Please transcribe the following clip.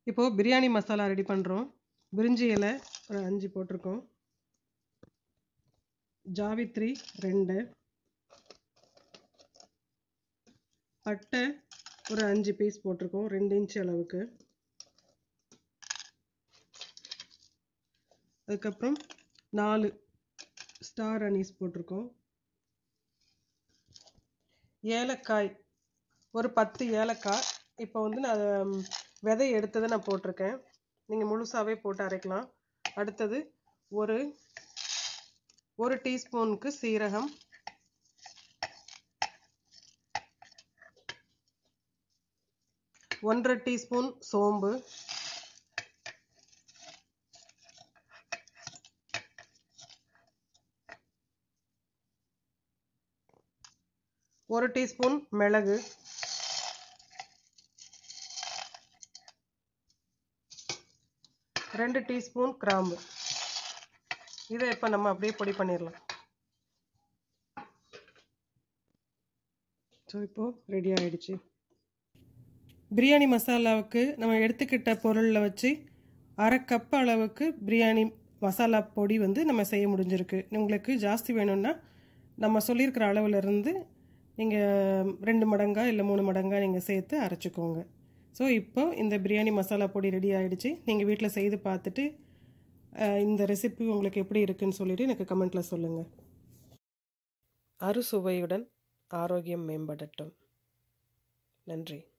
இப்போது பிரியாணி மசாலா ரெடி பண்ணுறோம் பிரிஞ்சி இலை ஒரு அஞ்சு போட்டிருக்கோம் ஜாவித்ரி ரெண்டு பட்டை ஒரு அஞ்சு பீஸ் போட்டிருக்கோம் ரெண்டு இன்ச் அளவுக்கு அதுக்கப்புறம் நாலு ஸ்டார் அனீஸ் போட்டிருக்கோம் ஏலக்காய் ஒரு பத்து ஏலக்காய் இப்போ வந்து நான் விதை எடுத்ததை நான் போட்டிருக்கேன் நீங்கள் முழுசாகவே போட்டு அரைக்கலாம் அடுத்தது ஒரு ஒரு டீஸ்பூனுக்கு சீரகம் ஒன்றரை டீஸ்பூன் சோம்பு ஒரு டீஸ்பூன் மிளகு ரெண்டு டீஸ்பூன் கிராம்பு இதை இப்போ நம்ம அப்படியே பொடி பண்ணிடலாம் ஸோ இப்போது ரெடி ஆகிடுச்சு பிரியாணி மசாலாவுக்கு நம்ம எடுத்துக்கிட்ட பொருளில் வச்சு அரை கப் அளவுக்கு பிரியாணி மசாலா பொடி வந்து நம்ம செய்ய முடிஞ்சிருக்கு உங்களுக்கு ஜாஸ்தி வேணும்னா நம்ம சொல்லியிருக்கிற அளவுலேருந்து நீங்கள் ரெண்டு மடங்கா இல்லை மூணு மடங்கா நீங்கள் சேர்த்து அரைச்சிக்கோங்க ஸோ இப்போ இந்த பிரியாணி மசாலா பொடி ரெடி ஆகிடுச்சு நீங்கள் வீட்டில் செய்து பார்த்துட்டு இந்த ரெசிபி உங்களுக்கு எப்படி இருக்குன்னு சொல்லிவிட்டு எனக்கு கமெண்ட்டில் சொல்லுங்கள் அறுசுவையுடன் ஆரோக்கியம் மேம்படட்டும் நன்றி